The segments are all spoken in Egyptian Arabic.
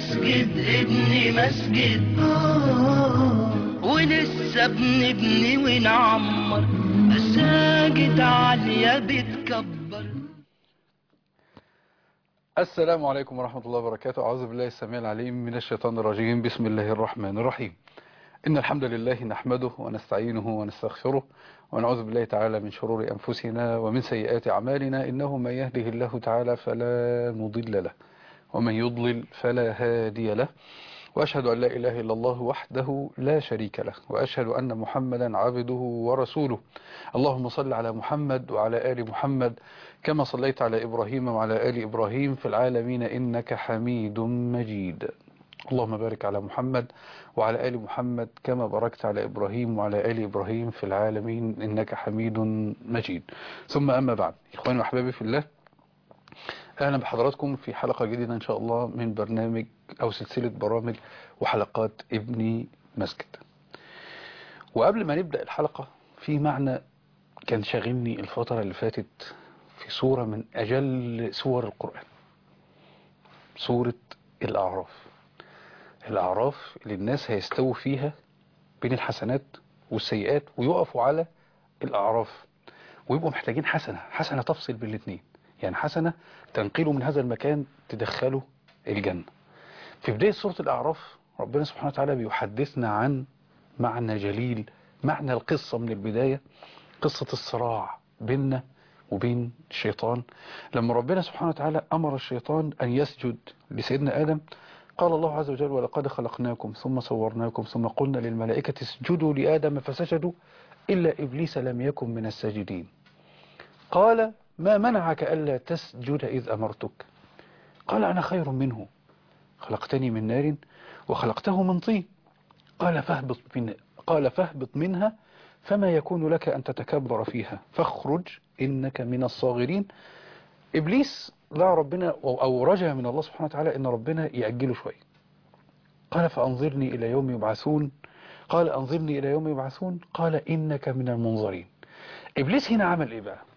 مسجد ابن مسجد ولسه بنبني ونعمر مساجد عالية بتكبر السلام عليكم ورحمة الله وبركاته أعوذ بالله السميع العليم من الشيطان الرجيم بسم الله الرحمن الرحيم إن الحمد لله نحمده ونستعينه ونستغفره ونعوذ بالله تعالى من شرور أنفسنا ومن سيئات أعمالنا إنه من يهده الله تعالى فلا مضل له ومن يضلل فلا هادي له وأشهد أن لا إله إلا الله وحده لا شريك له وأشهد أن محمدا عبده ورسوله اللهم صل على محمد وعلى آل محمد كما صليت على إبراهيم وعلى آل إبراهيم في العالمين إنك حميد مجيد اللهم بارك على محمد وعلى آل محمد كما باركت على إبراهيم وعلى آل إبراهيم في العالمين إنك حميد مجيد ثم أما بعد إخواني وأحبابي في الله أهلا بحضراتكم في حلقة جديدة إن شاء الله من برنامج أو سلسلة برامج وحلقات ابني مسجد وقبل ما نبدأ الحلقة في معنى كان شاغلني الفترة اللي فاتت في سورة من أجل سور القرآن سورة الأعراف الأعراف اللي الناس هيستووا فيها بين الحسنات والسيئات ويقفوا على الأعراف ويبقوا محتاجين حسنة حسنة تفصل بين الاثنين يعني حسنة تنقله من هذا المكان تدخله الجنة في بداية سورة الأعراف ربنا سبحانه وتعالى بيحدثنا عن معنى جليل معنى القصة من البداية قصة الصراع بيننا وبين الشيطان لما ربنا سبحانه وتعالى أمر الشيطان أن يسجد لسيدنا آدم قال الله عز وجل ولقد خلقناكم ثم صورناكم ثم قلنا للملائكة اسجدوا لآدم فسجدوا إلا إبليس لم يكن من الساجدين قال ما منعك ألا تسجد إذ أمرتك قال أنا خير منه خلقتني من نار وخلقته من طين قال فاهبط, من قال فاهبط منها فما يكون لك أن تتكبر فيها فاخرج إنك من الصاغرين إبليس دعا ربنا أو رجع من الله سبحانه وتعالى إن ربنا يأجله شوية قال فأنظرني إلى يوم يبعثون قال أنظرني إلى يوم يبعثون قال إنك من المنظرين إبليس هنا عمل إيه بقى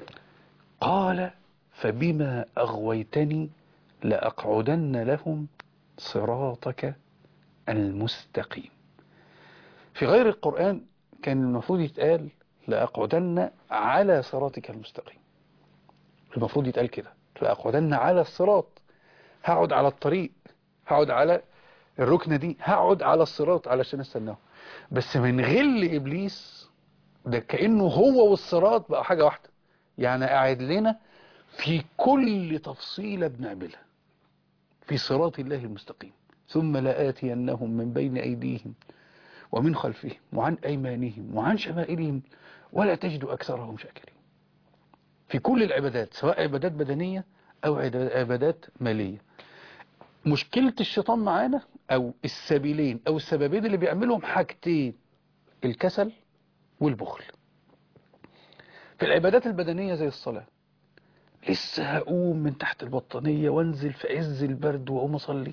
قال فبما أغويتني لأقعدن لهم صراطك المستقيم في غير القرآن كان المفروض يتقال لأقعدن على صراطك المستقيم المفروض يتقال كده لأقعدن على الصراط هقعد على الطريق هقعد على الركنة دي هقعد على الصراط علشان استناه بس من غل إبليس ده كأنه هو والصراط بقى حاجة واحدة يعني قاعد لنا في كل تفصيلة بنعملها في صراط الله المستقيم ثم لآتينهم من بين أيديهم ومن خلفهم وعن أيمانهم وعن شمائلهم ولا تجد أكثرهم شاكرين في كل العبادات سواء عبادات بدنية أو عبادات مالية مشكلة الشيطان معانا أو السبيلين أو السببين اللي بيعملهم حاجتين الكسل والبخل في العبادات البدنية زي الصلاة لسه هقوم من تحت البطانية وانزل في عز البرد واقوم اصلي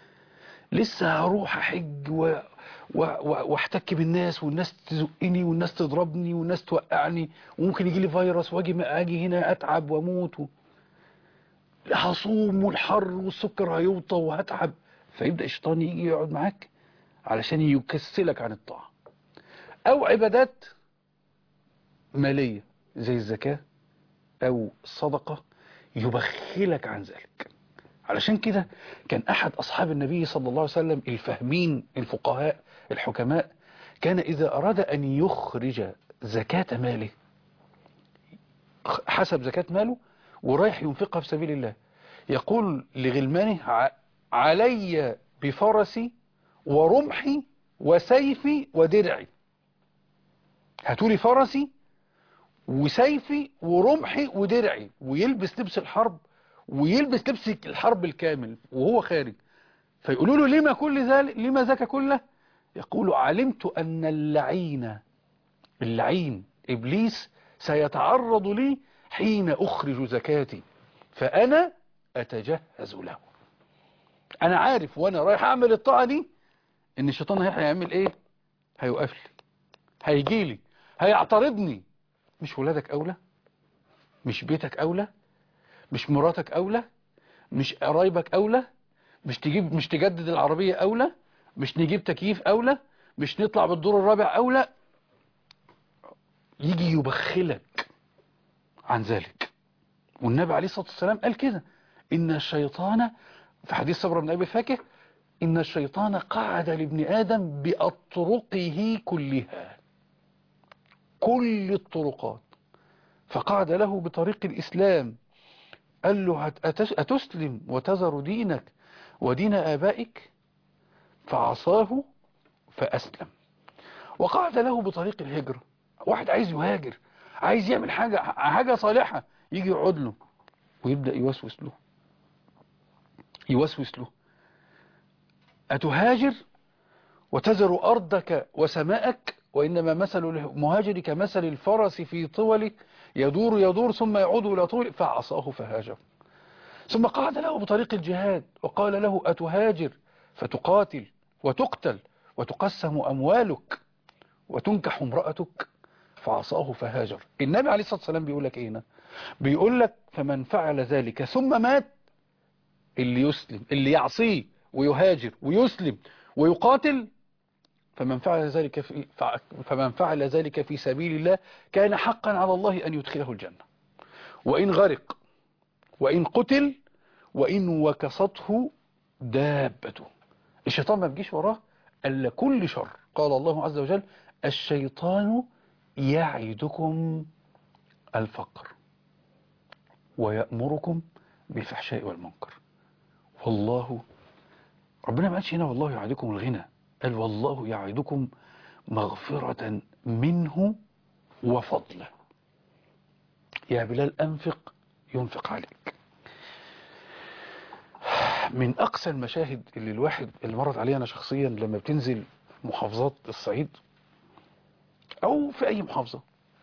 لسه هروح احج و... و... و... واحتك بالناس والناس تزقني والناس تضربني والناس توقعني وممكن يجي لي فيروس واجي اجي هنا اتعب واموت و... هصوم والحر والسكر هيوطى وهتعب فيبدأ الشيطان يجي يقعد معاك علشان يكسلك عن الطاعة او عبادات مالية زي الزكاة أو الصدقة يبخلك عن ذلك علشان كده كان أحد أصحاب النبي صلى الله عليه وسلم الفاهمين الفقهاء الحكماء كان إذا أراد أن يخرج زكاة ماله حسب زكاة ماله ورايح ينفقها في سبيل الله يقول لغلمانه علي بفرسي ورمحي وسيفي ودرعي هاتولي فرسي وسيفي ورمحي ودرعي ويلبس لبس الحرب ويلبس لبس الحرب الكامل وهو خارج فيقولوا له لما كل ذلك لما ذاك كله يقول علمت أن اللعين اللعين إبليس سيتعرض لي حين أخرج زكاتي فأنا أتجهز له أنا عارف وأنا رايح أعمل الطاعة دي إن الشيطان هيعمل إيه هيوقف لي هيجي لي هيعترضني مش ولادك أولى مش بيتك أولى مش مراتك أولى مش قرايبك أولى مش تجيب مش تجدد العربية أولى مش نجيب تكييف أولى مش نطلع بالدور الرابع أولى يجي يبخلك عن ذلك والنبي عليه الصلاة والسلام قال كده إن الشيطان في حديث صبر بن أبي فاكه إن الشيطان قعد لابن آدم بأطرقه كلها كل الطرقات فقعد له بطريق الإسلام قال له هت- أتس- أتسلم وتذر دينك ودين آبائك فعصاه فأسلم وقعد له بطريق الهجرة واحد عايز يهاجر عايز يعمل حاجة حاجة صالحة يجي يقعد له ويبدأ يوسوس له يوسوس له أتهاجر وتذر أرضك وسماءك وإنما مثل المهاجر كمثل الفرس في طول يدور يدور ثم يعود إلى طول فعصاه فهاجر ثم قعد له بطريق الجهاد وقال له أتهاجر فتقاتل وتقتل وتقسم أموالك وتنكح امرأتك فعصاه فهاجر النبي عليه الصلاة والسلام بيقول لك ايه هنا بيقول لك فمن فعل ذلك ثم مات اللي يسلم اللي يعصيه ويهاجر ويسلم ويقاتل فمن فعل ذلك في فمن فعل ذلك في سبيل الله كان حقا على الله أن يدخله الجنة وإن غرق وإن قتل وإن وكسته دابته الشيطان ما بيجيش وراه إلا كل شر قال الله عز وجل الشيطان يعدكم الفقر ويأمركم بالفحشاء والمنكر والله ربنا ما قالش هنا والله يعدكم الغنى قال والله يعدكم مغفرة منه وفضله يا بلال أنفق ينفق عليك من أقسى المشاهد اللي الواحد اللي مرت عليها أنا شخصيا لما بتنزل محافظات الصعيد أو في أي محافظة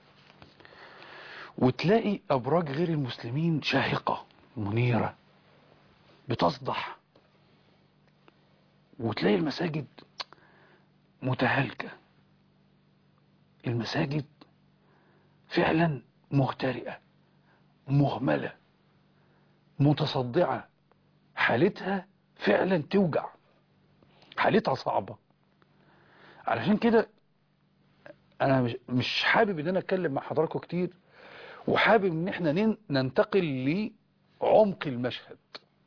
وتلاقي أبراج غير المسلمين شاهقة منيرة بتصدح وتلاقي المساجد متهالكة المساجد فعلا مهترئة مهملة متصدعة حالتها فعلا توجع حالتها صعبة علشان كده انا مش- مش حابب ان انا اتكلم مع حضراتكم كتير وحابب ان احنا نن- ننتقل لعمق المشهد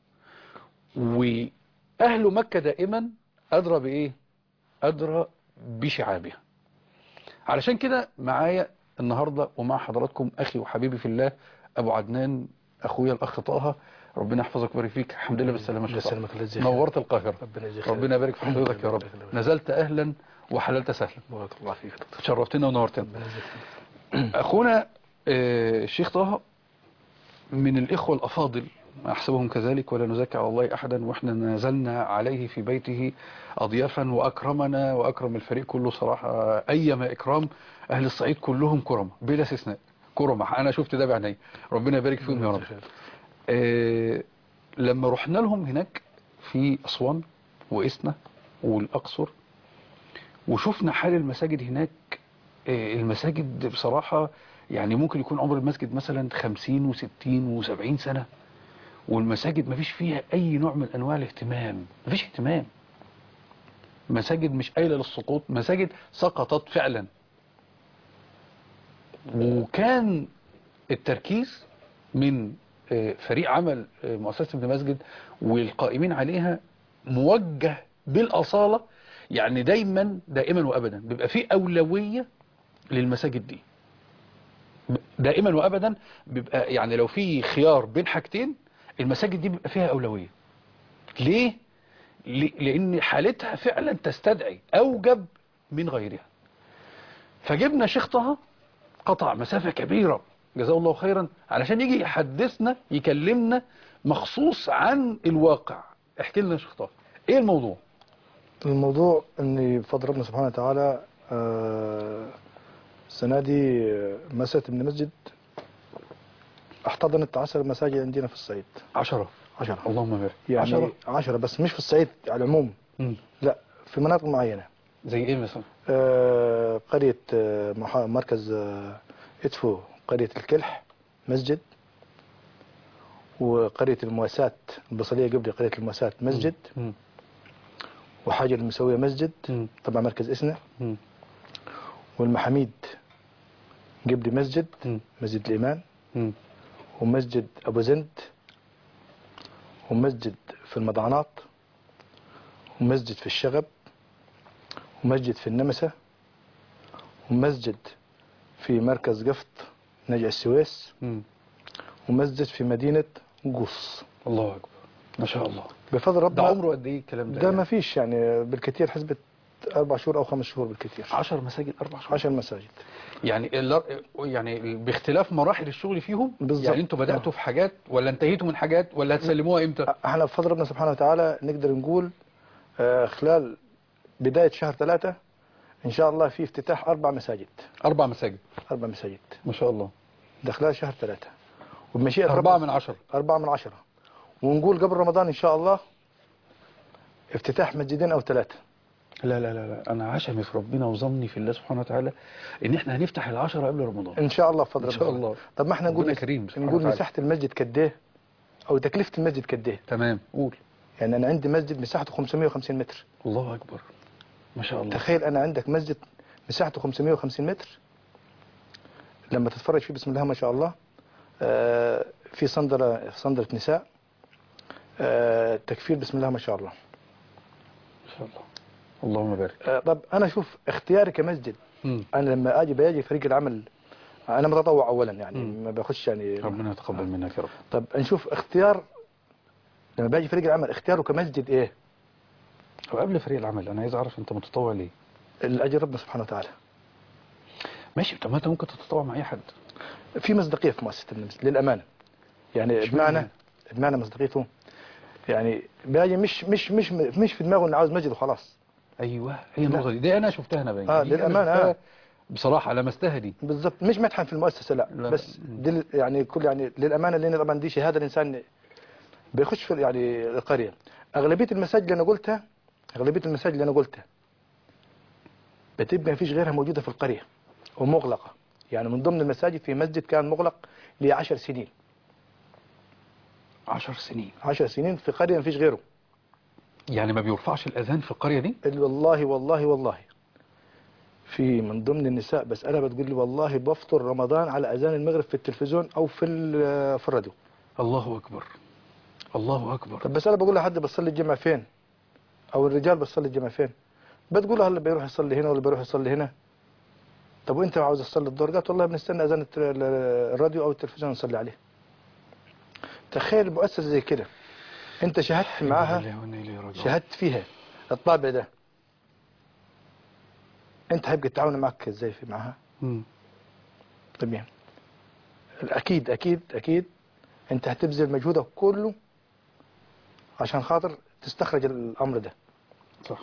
واهل مكة دائما ادرى بايه ادرى بشعابها علشان كده معايا النهاردة ومع حضراتكم اخي وحبيبي في الله ابو عدنان اخويا الاخ طه ربنا يحفظك ويبارك فيك الحمد لله بالسلامه يا الله شيخ طه. يسلمك الله يجزيك نورت القاهرة ربنا يجزيك خير. ربنا يبارك في حضرتك يا رب ربنا يخليك. نزلت اهلا وحللت سهلا بارك الله فيك يا دكتور. شرفتنا ونورتنا ربنا يجزيك خير. اخونا آه، الشيخ طه من الاخوه الافاضل احسبهم كذلك ولا نزكي على الله احدا واحنا نزلنا عليه في بيته اضيافا واكرمنا واكرم الفريق كله صراحه ايما اكرام اهل الصعيد كلهم كرمه بلا استثناء كرمه انا شفت ده بعيني ربنا يبارك فيهم يا رب آه، لما رحنا لهم هناك في أسوان وإسنا والأقصر وشفنا حال المساجد هناك آه، المساجد بصراحة يعني ممكن يكون عمر المسجد مثلا خمسين وستين وسبعين سنة والمساجد ما فيش فيها أي نوع من أنواع الاهتمام ما فيش اهتمام مساجد مش قايلة للسقوط مساجد سقطت فعلا وكان التركيز من آه، فريق عمل آه، مؤسسة ابن مسجد والقائمين عليها موجه بالأصالة يعني دايما دائما وأبدا بيبقى في أولوية للمساجد دي دائما وأبدا بيبقى يعني لو في خيار بين حاجتين المساجد دي بيبقى فيها أولوية ليه؟ ل- لأن حالتها فعلا تستدعي أوجب من غيرها فجبنا شيخ طه قطع مسافة كبيرة جزاه الله خيرا علشان يجي يحدثنا يكلمنا مخصوص عن الواقع احكي لنا يا شيخ طه ايه الموضوع الموضوع ان بفضل ربنا سبحانه وتعالى آه، السنة دي آه، مسجد ابن مسجد احتضنت عشر مساجد عندنا في الصعيد عشرة عشرة اللهم بارك يعني عشرة عشرة بس مش في الصعيد على العموم مم. لا في مناطق معينة زي ايه مثلا آه، قرية آه، محا- مركز آه، إدفو قرية الكلح مسجد وقرية المواساة البصرية قبل قرية المواساة مسجد مم. وحاجة المسوية مسجد مم. طبعا مركز إسنا مم. والمحاميد قبل مسجد مم. مسجد الإيمان مم. ومسجد أبو زند ومسجد في المضعنات ومسجد في الشغب ومسجد في النمسا ومسجد في مركز قفط نجع السويس مم. ومسجد في مدينة قوس الله اكبر ما شاء الله بفضل ده ربنا عمره قد ايه الكلام ده ده ما فيش يعني بالكثير حسبة أربع شهور أو خمس شهور بالكثير 10 مساجد اربع شهور عشر مساجد يعني ال- يعني باختلاف مراحل الشغل فيهم بالظبط. يعني انتوا بداتوا في حاجات ولا انتهيتوا من حاجات ولا هتسلموها امتى احنا بفضل ربنا سبحانه وتعالى نقدر نقول آه، خلال بداية شهر ثلاثة إن شاء الله في افتتاح أربع مساجد اربع مساجد أربع مساجد ما شاء الله ده خلال شهر ثلاثة وبمشيئة أربعة ربنا من عشرة أربعة من عشرة ونقول قبل رمضان إن شاء الله افتتاح مسجدين أو ثلاثة لا لا لا لا أنا عشمي في ربنا وظني في الله سبحانه وتعالى إن إحنا هنفتح العشرة قبل رمضان إن شاء الله بفضل إن شاء ربنا. الله. طب ما احنا نقول ربنا كريم سبحانه نقول وتعالى. مساحة المسجد قديه أو تكلفة المسجد قديه تمام قول يعني أنا عندي مسجد مساحته 550 متر الله أكبر ما شاء الله تخيل أنا عندك مسجد مساحته 550 متر لما تتفرج فيه بسم الله ما شاء الله آه، في صندرة صندرة نساء آه، تكفير بسم الله ما شاء الله ما شاء الله اللهم بارك آه، طب أنا أشوف اختياري كمسجد مم. أنا لما أجي بيجي فريق العمل أنا متطوع أولا يعني مم. ما باخدش يعني ربنا يتقبل منك يا رب طب نشوف اختيار لما باجي فريق العمل اختياره كمسجد إيه وقبل فريق العمل أنا عايز أعرف أنت متطوع ليه الأجر ربنا سبحانه وتعالى ماشي طب ما أنت ممكن تتطوع مع أي حد في مصداقية في مؤسسة المسجد للأمانة يعني اشمعنى؟ بمعنى بمعنى مصداقيته يعني باجي مش مش مش مش في دماغه انه عاوز مسجد وخلاص أيوه هي النقطة دي دي أنا شفتها أنا باين آه، دي أنا للأمانة، شفتها آه. بصراحة لمستها دي بالضبط مش مدحن في المؤسسة لا, لا، بس م. دي ال- يعني كل يعني للأمانة لأن طبعا دي شهادة الإنسان بيخش في يعني القرية أغلبية المساجد اللي أنا قلتها أغلبية المساجد اللي أنا قلتها بتبقى ما فيش غيرها موجودة في القرية ومغلقة يعني من ضمن المساجد في مسجد كان مغلق لعشر سنين عشر سنين عشر سنين في قرية ما فيش غيره يعني ما بيرفعش الأذان في القرية دي قال لي والله والله والله في من ضمن النساء بس انا بتقول لي والله بفطر رمضان على اذان المغرب في التلفزيون او في ال- في الراديو الله أكبر الله أكبر طب بس انا بقول لحد بتصلي الجمعه فين او الرجال بتصلي الجمعه فين بتقول له هلا بيروح يصلي هنا ولا بيروح يصلي هنا طب وانت عاوز تصلي الظهر قالت والله بنستنى اذان الت- ال- الراديو او التلفزيون نصلي عليه تخيل مؤسسه زي كده انت شاهدت معاها إنا لله وإنا إليه راجعون. شاهدت فيها الطابع ده انت هيبقى التعاون معك ازاي في معها مم. طبيعي اكيد اكيد اكيد انت هتبذل مجهودك كله عشان خاطر تستخرج الامر ده صح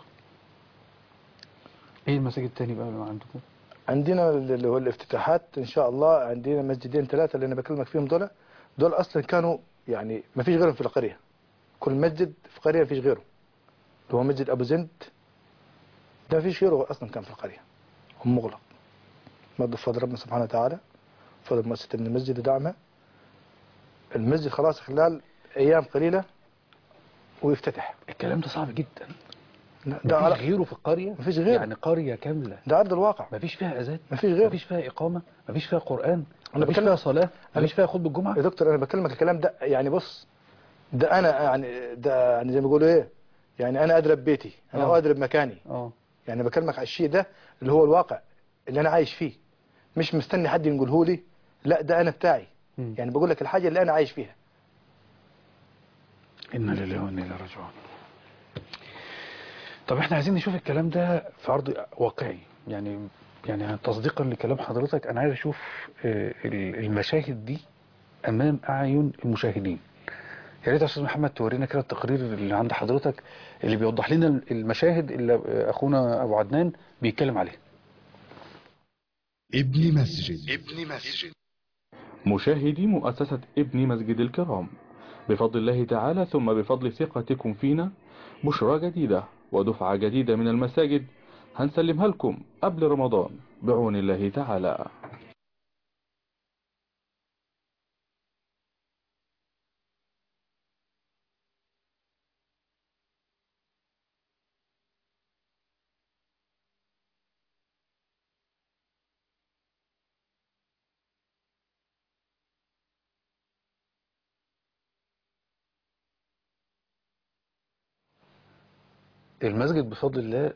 ايه المساجد التاني بقى اللي عندكم عندنا اللي هو الافتتاحات ان شاء الله عندنا مسجدين ثلاثه اللي انا بكلمك فيهم دول دول اصلا كانوا يعني ما فيش غيرهم في القريه كل مسجد في قريه ما فيش غيره اللي هو مسجد ابو زند ده ما فيش غيره اصلا كان في القريه هو مغلق برضه بفضل ربنا سبحانه وتعالى بفضل مؤسسه ابن المسجد ودعمها المسجد خلاص خلال ايام قليله ويفتتح الكلام ده صعب جدا لا، مفيش ده على غيره في القرية مفيش غيره. يعني قرية كاملة ده ارض الواقع مفيش فيها اذان مفيش غيره مفيش فيها اقامة مفيش فيها قرآن أنا مفيش بكلم- فيها صلاة مفيش فيها خطبة الجمعة يا دكتور انا بكلمك الكلام ده يعني بص ده انا يعني ده يعني زي ما بيقولوا ايه يعني انا ادرى ببيتي انا آه. ادرى بمكاني اه يعني بكلمك على الشيء ده اللي هو الواقع اللي انا عايش فيه مش مستني حد يقوله لي لا ده انا بتاعي مم. يعني بقول لك الحاجه اللي انا عايش فيها إنا لله وإنا إليه راجعون طب احنا عايزين نشوف الكلام ده في عرض واقعي يعني يعني تصديقا لكلام حضرتك انا عايز اشوف آه، ال- المشاهد دي امام اعين المشاهدين يا ريت يا استاذ محمد تورينا كده التقرير اللي عند حضرتك اللي بيوضح لنا المشاهد اللي آه، اخونا ابو عدنان بيتكلم عليها ابن مسجد ابن مسجد مشاهدي مؤسسة ابن مسجد الكرام بفضل الله تعالى ثم بفضل ثقتكم فينا بشرى جديدة ودفعة جديدة من المساجد هنسلمها لكم قبل رمضان بعون الله تعالى المسجد بفضل الله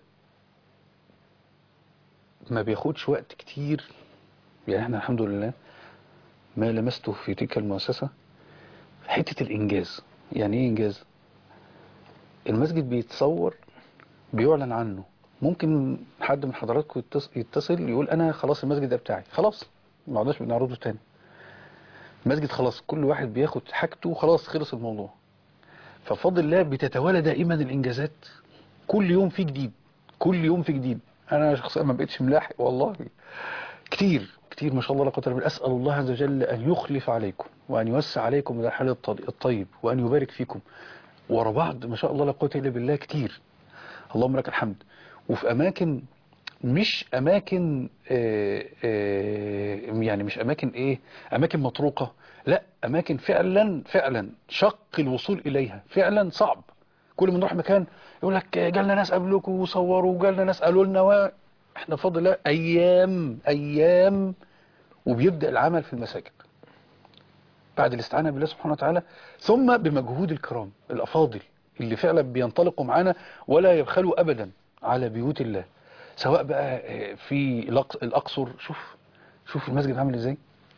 ما بياخدش وقت كتير يعني احنا الحمد لله ما لمسته في تلك المؤسسة حتة الإنجاز يعني إيه إنجاز المسجد بيتصور بيعلن عنه ممكن حد من حضراتكم يتص- يتصل يقول أنا خلاص المسجد ده بتاعي خلاص ما عدناش بنعرضه تاني المسجد خلاص كل واحد بياخد حاجته خلاص خلص الموضوع فبفضل الله بتتوالى دائما الإنجازات كل يوم في جديد كل يوم في جديد أنا شخصيا ما بقتش ملاحق والله كتير كتير ما شاء الله لا قدر بالله أسأل الله عز وجل أن يخلف عليكم وأن يوسع عليكم من الحال الط- الطيب وأن يبارك فيكم ورا بعض ما شاء الله لا قوة إلا بالله كتير اللهم لك الحمد وفي أماكن مش أماكن آه، آه، يعني مش أماكن إيه أماكن مطروقة لا أماكن فعلا فعلا شق الوصول إليها فعلا صعب كل ما نروح مكان يقول لك جالنا ناس قبلكم وصوروا وجالنا ناس قالوا لنا و... احنا بفضل الله ايام ايام وبيبدا العمل في المساجد بعد الاستعانه بالله سبحانه وتعالى ثم بمجهود الكرام الافاضل اللي فعلا بينطلقوا معانا ولا يبخلوا ابدا على بيوت الله سواء بقى آه، في الأق- الاقصر شوف شوف المسجد عامل ازاي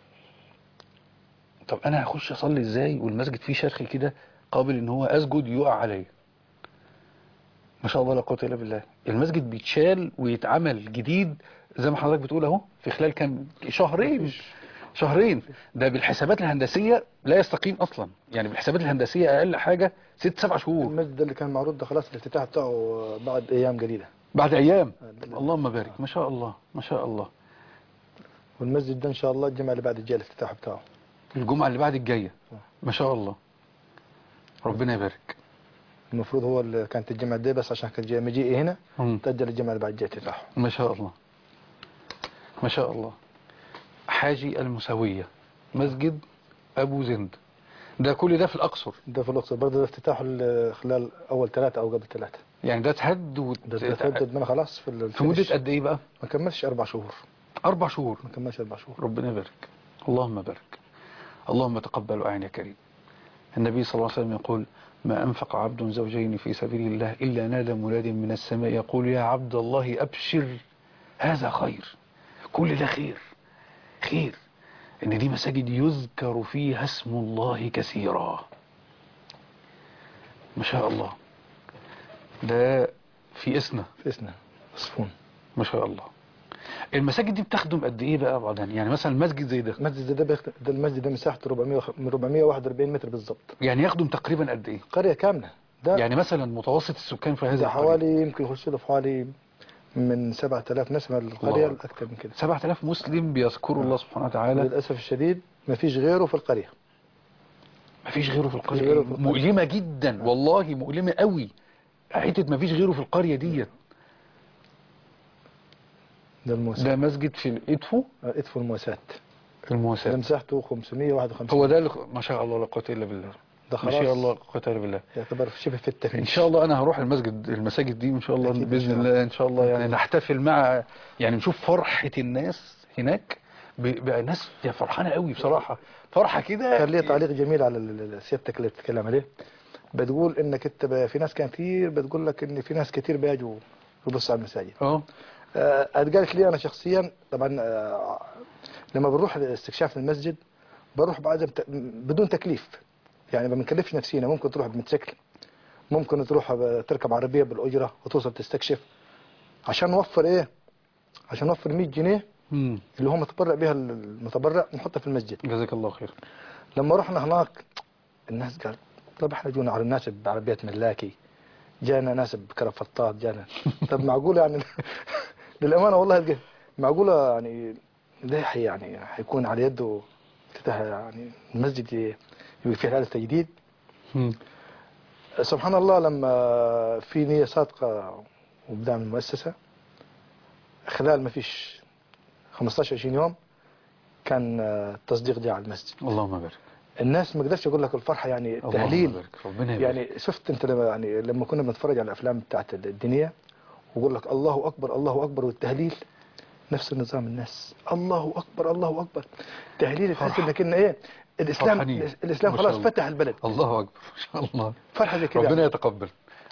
طب انا هخش اصلي ازاي والمسجد فيه شرخ كده قابل ان هو اسجد يقع عليا ما شاء الله لا قوه الا بالله المسجد بيتشال ويتعمل جديد زي ما حضرتك بتقول اهو في خلال كام شهرين شهرين ده بالحسابات الهندسيه لا يستقيم اصلا يعني بالحسابات الهندسيه اقل حاجه ست سبع شهور المسجد اللي كان معروض ده خلاص الافتتاح بتاعه بعد ايام قليله بعد ايام آه، اللهم بارك ما شاء الله ما شاء الله والمسجد ده ان شاء الله الجمعه اللي بعد الجايه الافتتاح بتاعه الجمعه اللي بعد الجايه ما شاء الله ربنا يبارك المفروض هو اللي كانت الجمعه دي بس عشان كان جاي مجيئي هنا مم. تأجل الجمعه اللي بعد الجايه افتتاحه ما شاء الله ما شاء الله حاجي المساوية مسجد أبو زند ده كل ده في الأقصر ده في الاقصر برضه ده افتتاحه ال- خلال اول ثلاثه او قبل ثلاثه يعني ده اتهد وت... ده ده تهدد منها خلاص في ال- في مدة الفينش. قد إيه بقى ما كملش اربع شهور أربع شهور ما كملش اربع شهور ربنا يبارك اللهم بارك اللهم تقبل وأعين يا كريم النبي صلى الله عليه وسلم يقول ما أنفق عبد زوجين في سبيل الله إلا نادى مناد من السماء يقول يا عبد الله أبشر هذا خير كل ده خير خير إن دي مساجد يذكر فيها اسم الله كثيرا ما شاء الله ده في اسنا في اسنا صفون ما شاء الله المساجد دي بتخدم قد ايه بقى بعدين يعني مثلا مسجد زي ده المسجد ده بيخت... ده المسجد ده مساحته 400 وخ- من 441 متر بالظبط يعني يخدم تقريبا قد ايه قريه كامله ده يعني مثلا متوسط السكان في هذا ده القرية حوالي يمكن يخش له في حوالي من 7000 نسمه القريه الله اكثر من كده 7000 مسلم بيذكروا الله سبحانه وتعالى للاسف الشديد ما فيش غيره في القريه ما فيش غيره في مفيش القرية غيره في القرية. مؤلمة جدا والله مؤلمة قوي حتة ما فيش غيره في القرية ديت ده المواساة ده مسجد في الإدفو ادفو المواساة ده المواساة مساحته 551 هو ده اللي- ما شاء الله لا قوة إلا بالله ده ما خلاص شاء الله لا قوة إلا بالله يعتبر شبه في التفنيش ان شاء الله انا هروح المسجد المساجد دي وان شاء الله أكيد إن باذن شاء الله ان شاء الله يعني أكيد. نحتفل مع يعني نشوف فرحه الناس هناك ب- بقى ناس يا فرحانه قوي بصراحه فرحه كده كان لي تعليق جميل على ال- ال- سيادتك اللي بتتكلم عليه بتقول انك انت ب- في ناس كتير بتقول لك ان في ناس كتير بيجوا يبصوا على المساجد اه آه، قالت لي انا شخصيا طبعا آه، لما بنروح لاستكشاف المسجد بروح بعدم ت- بدون تكليف يعني ما بنكلفش نفسينا ممكن تروح بموتوسيكل ممكن تروح ب- تركب عربيه بالاجره وتوصل تستكشف عشان نوفر ايه عشان نوفر 100 جنيه امم اللي هو متبرع بها المتبرع نحطها في المسجد جزاك الله خير لما رحنا هناك الناس قال طب احنا جونا على الناس بعربيات ملاكي جانا ناس بكرفتات جانا طب معقول يعني للامانه والله القى- معقوله يعني ده حي- يعني حيكون على يده افتتاح يعني المسجد ي- يبقى فيه هذا التجديد مم. سبحان الله لما في نيه صادقه وبدعم المؤسسه خلال ما فيش 15 20 يوم كان آه، التصديق جاء على المسجد اللهم بارك الناس ما قدرش اقول لك الفرحه يعني اللهم التهليل بارك ربنا يبارك يعني شفت انت لما يعني لما كنا بنتفرج على الافلام بتاعت الدينيه ويقول لك الله اكبر الله اكبر والتهليل نفس النظام الناس الله اكبر الله اكبر تهليل تحس فرحة. انك ان ايه الاسلام فرحانين. الاسلام ما شاء خلاص الله. فتح البلد الله اكبر ما شاء الله فرحه زي كده ربنا يعني. يتقبل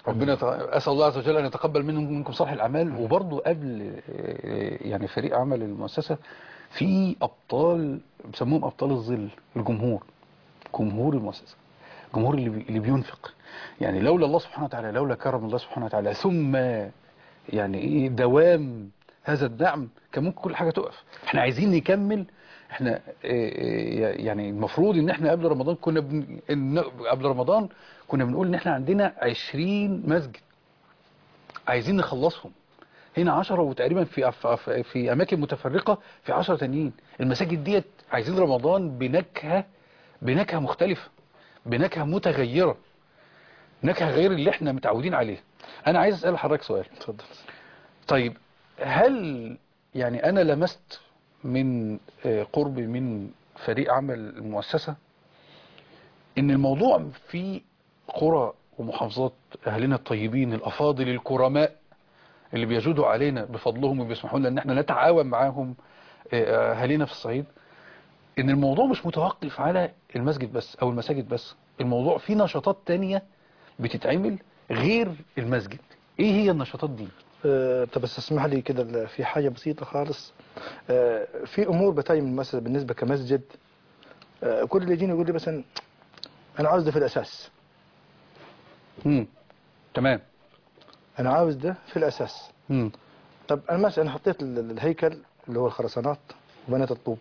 ربنا يت- اسال الله عز وجل ان يتقبل منكم منكم صالح الاعمال وبرضه قبل آه، يعني فريق عمل المؤسسه في ابطال بيسموهم ابطال الظل الجمهور جمهور المؤسسه الجمهور اللي بي- اللي بينفق يعني لولا الله سبحانه وتعالى لولا كرم الله سبحانه وتعالى ثم يعني ايه دوام هذا الدعم كان ممكن كل حاجه تقف احنا عايزين نكمل احنا إيه إيه يعني المفروض ان احنا قبل رمضان كنا بن... إن قبل رمضان كنا بنقول ان احنا عندنا 20 مسجد عايزين نخلصهم هنا 10 وتقريبا في في, في اماكن متفرقه في 10 تانيين المساجد ديت عايزين رمضان بنكهه بنكهه مختلفه بنكهه متغيره نكهه غير اللي احنا متعودين عليه انا عايز اسال حضرتك سؤال اتفضل طيب هل يعني أنا لمست من آه، قربي من فريق عمل المؤسسة إن الموضوع في قرى ومحافظات أهلنا الطيبين الأفاضل الكرماء اللي بيجودوا علينا بفضلهم وبيسمحوا لنا إن احنا نتعاون معاهم آه، أهالينا في الصعيد إن الموضوع مش متوقف على المسجد بس أو المساجد بس الموضوع في نشاطات تانية بتتعمل غير المسجد إيه هي النشاطات دي؟ آه، طب بس اسمح لي كده ال- في حاجة بسيطة خالص آه، في أمور بتاعي من المؤسسة بالنسبة كمسجد آه، كل اللي يجيني يقول لي مثلا أنا عاوز ده في الأساس مم. تمام أنا عاوز ده في الأساس مم. طب أنا مثلا أنا حطيت ال- ال- الهيكل اللي هو الخرسانات وبنيت الطوب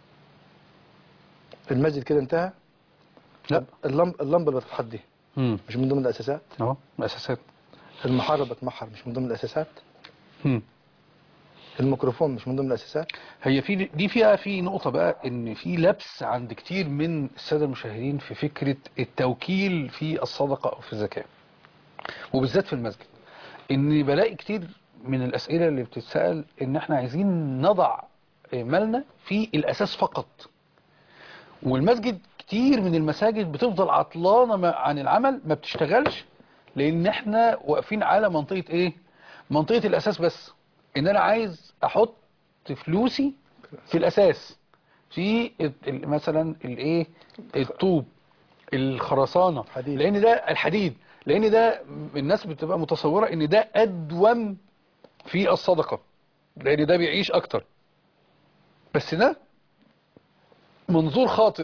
المسجد كده انتهى لا اللمب اللمبة اللي بتتحط دي مم. مش من ضمن الأساسات اهو الاساسات المحارة بتمحر مش من ضمن الأساسات مم. الميكروفون مش من ضمن الأساسات هي في دي فيها في نقطة بقى ان في لبس عند كتير من السادة المشاهدين في فكرة التوكيل في الصدقة او في الزكاة وبالذات في المسجد ان بلاقي كتير من الاسئلة اللي بتتسأل ان احنا عايزين نضع مالنا في الاساس فقط والمسجد كتير من المساجد بتفضل عطلانة ما- عن العمل ما بتشتغلش لان احنا واقفين على منطقة ايه منطقة الاساس بس ان انا عايز احط فلوسي في الاساس في ال- ال- مثلا الايه الطوب الخرسانة حديد. لان ده الحديد لان ده الناس بتبقى متصورة ان ده ادوم في الصدقة لان ده بيعيش اكتر بس ده منظور خاطئ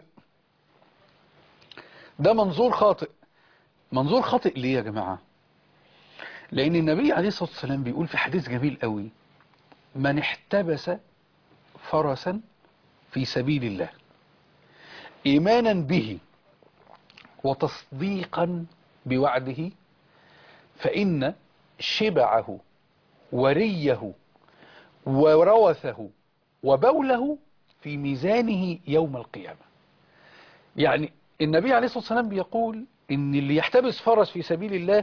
ده منظور خاطئ منظور خاطئ ليه يا جماعة لأن النبي عليه الصلاة والسلام بيقول في حديث جميل قوي من احتبس فرسا في سبيل الله إيمانا به وتصديقا بوعده فإن شبعه وريه وروثه وبوله في ميزانه يوم القيامة يعني النبي عليه الصلاة والسلام بيقول ان اللي يحتبس فرس في سبيل الله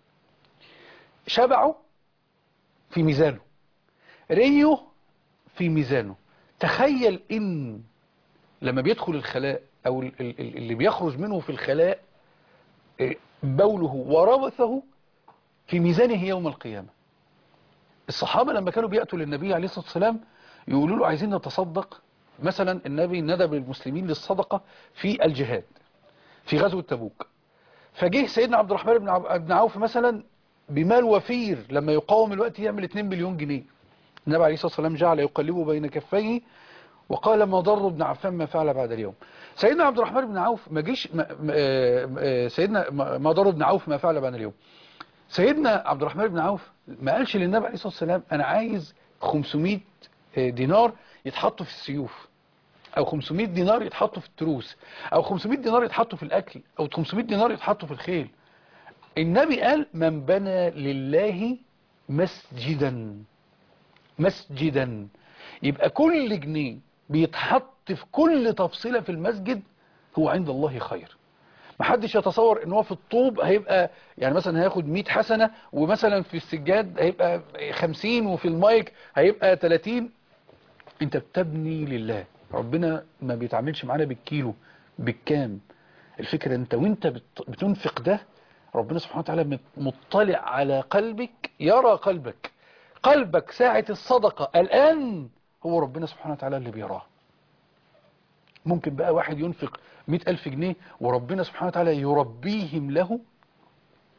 شبعه في ميزانه ريه في ميزانه تخيل ان لما بيدخل الخلاء او ال- ال- ال- اللي بيخرج منه في الخلاء إيه، بوله وروثه في ميزانه يوم القيامة الصحابة لما كانوا بيأتوا للنبي عليه الصلاة والسلام يقولوا له عايزين نتصدق مثلا النبي ندب المسلمين للصدقة في الجهاد في غزوة تبوك فجه سيدنا عبد الرحمن بن عو- بن عوف مثلا بمال وفير لما يقاوم الوقت يعمل 2 مليون جنيه النبي عليه الصلاة والسلام جعل يقلبه بين كفيه وقال ما ضر ابن عفان ما فعل بعد اليوم سيدنا عبد الرحمن بن عوف ما جيش ما ما- آه، سيدنا ما ما ضر ابن عوف ما فعل بعد اليوم سيدنا عبد الرحمن بن عوف ما قالش للنبي عليه الصلاة والسلام أنا عايز 500 دينار يتحطوا في السيوف أو 500 دينار يتحطوا في التروس أو 500 دينار يتحطوا في الأكل أو 500 دينار يتحطوا في الخيل النبي قال من بنى لله مسجدا مسجدا يبقى كل جنيه بيتحط في كل تفصيلة في المسجد هو عند الله خير محدش يتصور ان هو في الطوب هيبقى يعني مثلا هياخد 100 حسنة ومثلا في السجاد هيبقى 50 وفي المايك هيبقى 30 انت بتبني لله ربنا ما بيتعاملش معانا بالكيلو بالكام الفكرة انت وانت بت- بتنفق ده ربنا سبحانه وتعالى مت- مطلع على قلبك يرى قلبك قلبك ساعة الصدقة الآن هو ربنا سبحانه وتعالى اللي بيراه ممكن بقى واحد ينفق مئة ألف جنيه وربنا سبحانه وتعالى يربيهم له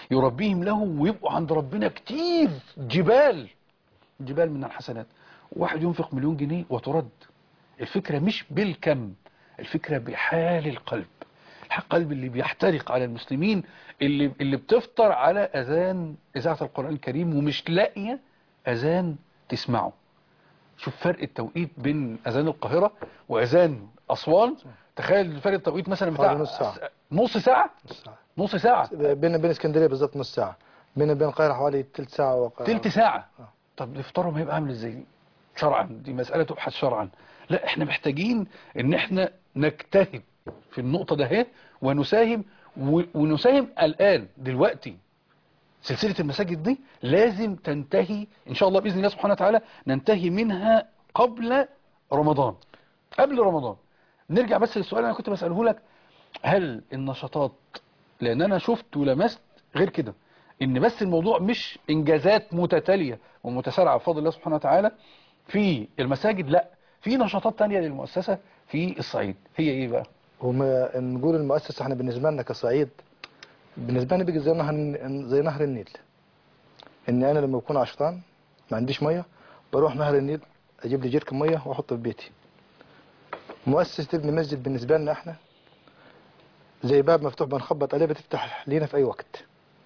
يربيهم له ويبقوا عند ربنا كتير جبال جبال من الحسنات واحد ينفق مليون جنيه وترد الفكرة مش بالكم الفكرة بحال القلب القلب اللي بيحترق على المسلمين اللي اللي بتفطر على اذان اذاعه القران الكريم ومش لاقيه اذان تسمعه شوف فرق التوقيت بين اذان القاهره واذان اسوان تخيل فرق التوقيت مثلا بتاع حوالي نص ساعة. نص ساعه نص ساعة. نص ساعه بين بين اسكندريه بالظبط نص ساعه بين بين القاهره حوالي ثلث ساعه وق... تلت ساعة آه. طب افطارهم هيبقى عامل ازاي شرعا دي مسألة تبحث شرعا لا احنا محتاجين ان احنا نجتهد في النقطة ده اهي ونساهم و- ونساهم الآن دلوقتي سلسلة المساجد دي لازم تنتهي ان شاء الله بإذن الله سبحانه وتعالى ننتهي منها قبل رمضان قبل رمضان نرجع بس للسؤال اللي انا كنت بسأله لك هل النشاطات لان انا شفت ولمست غير كده ان بس الموضوع مش انجازات متتالية ومتسارعة بفضل الله سبحانه وتعالى في المساجد لا في نشاطات تانية للمؤسسة في الصعيد هي ايه بقى وما نقول المؤسسه احنا بالنسبه لنا كصعيد بالنسبه لنا بيجي زي نهر زي نهر النيل ان انا لما بكون عشطان ما عنديش ميه بروح نهر النيل اجيب لي جيركن ميه واحطه في بيتي مؤسسه ابن مسجد بالنسبه لنا احنا زي باب مفتوح بنخبط عليه بتفتح لينا في اي وقت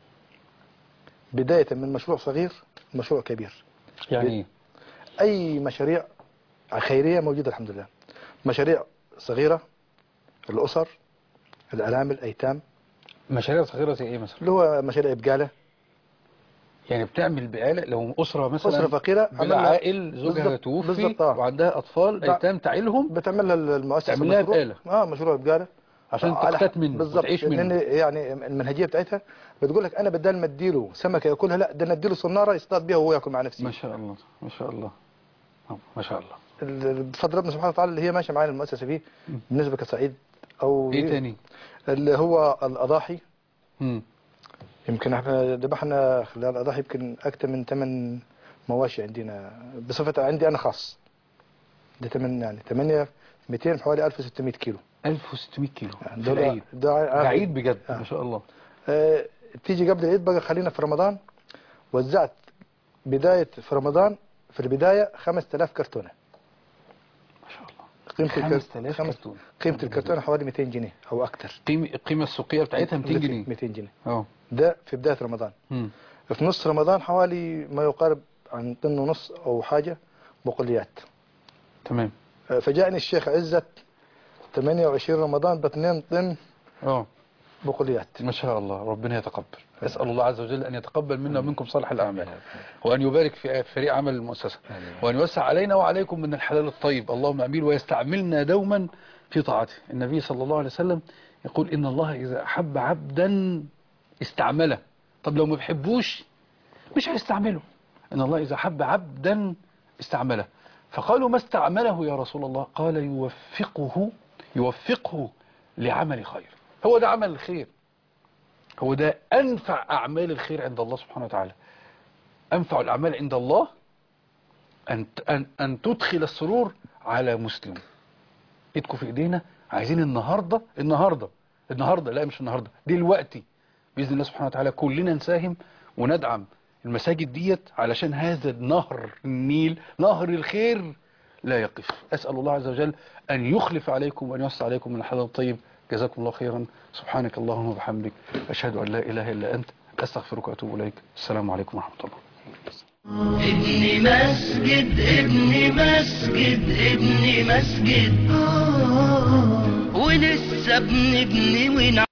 بدايه من مشروع صغير مشروع كبير يعني ايه اي مشاريع خيريه موجوده الحمد لله مشاريع صغيره الاسر الارامل الايتام مشاريع صغيرة زي ايه مثلا اللي هو مشاريع بقاله يعني بتعمل بقالة لو أسرة مثلا اسره فقيره بلا عملنا- عائل زوجها بالظبط- توفي بالظبط آه. وعندها أطفال لا. أيتام تعيلهم بتعمل لها المؤسسه تعمل لها مشروع- بقالة. اه مشروع بقاله عشان على تقتات ح- منه بالظبط وتعيش لان منه يعني المنهجيه بتاعتها بتقول لك انا بدل ما اديله سمكه ياكلها لا ده انا اديله صناره يصطاد بيها وهو ياكل مع نفسه ما شاء الله ما شاء الله آه، ما شاء الله ال- بفضل ربنا سبحانه وتعالى اللي هي ماشيه معانا المؤسسه فيه بالنسبه كصعيد او ايه تاني اللي هو الاضاحي مم. يمكن احنا ذبحنا خلال الاضاحي يمكن اكثر من ثمان مواشي عندنا بصفه عندي انا خاص ده ثمان يعني 8 200 حوالي 1600 كيلو 1600 كيلو في دول- العيد ده ده عيد بجد آه. ما شاء الله آه، تيجي قبل العيد بقى خلينا في رمضان وزعت بداية في رمضان في البداية 5000 كرتونة ما شاء الله قيمة الكرت- 5000 خمس- كرتونة. قيمة الكرتونة حوالي 200 جنيه أو أكثر قيمة القيمة السوقية بتاعتها 200 جنيه 200 جنيه اه ده في بداية رمضان مم. في نص رمضان حوالي ما يقارب عن طن ونص أو حاجة بقوليات تمام آه، فجاءني الشيخ عزت 28 رمضان ب 2 طن اه بقوليات ما شاء الله ربنا يتقبل أسأل الله عز وجل أن يتقبل منا ومنكم صالح الأعمال وأن يبارك في فريق عمل المؤسسة وأن يوسع علينا وعليكم من الحلال الطيب اللهم أمين ويستعملنا دوما في طاعته النبي صلى الله عليه وسلم يقول إن الله إذا أحب عبدا استعمله طب لو ما بيحبوش مش هيستعمله إن الله إذا أحب عبدا استعمله فقالوا ما استعمله يا رسول الله قال يوفقه يوفقه لعمل خير هو ده عمل الخير هو ده أنفع أعمال الخير عند الله سبحانه وتعالى أنفع الأعمال عند الله أن, أن, أن تدخل السرور على مسلم ايدكم في ايدينا عايزين النهاردة النهاردة النهاردة لا مش النهاردة دلوقتي بإذن الله سبحانه وتعالى كلنا نساهم وندعم المساجد ديت علشان هذا النهر النيل نهر الخير لا يقف أسأل الله عز وجل أن يخلف عليكم وأن يوسع عليكم من الحلال الطيب جزاكم الله خيرا سبحانك اللهم وبحمدك أشهد أن لا إله إلا أنت أستغفرك وأتوب إليك السلام عليكم ورحمة الله ابن مسجد ابن مسجد ابن مسجد ولسه بنبني ونعمل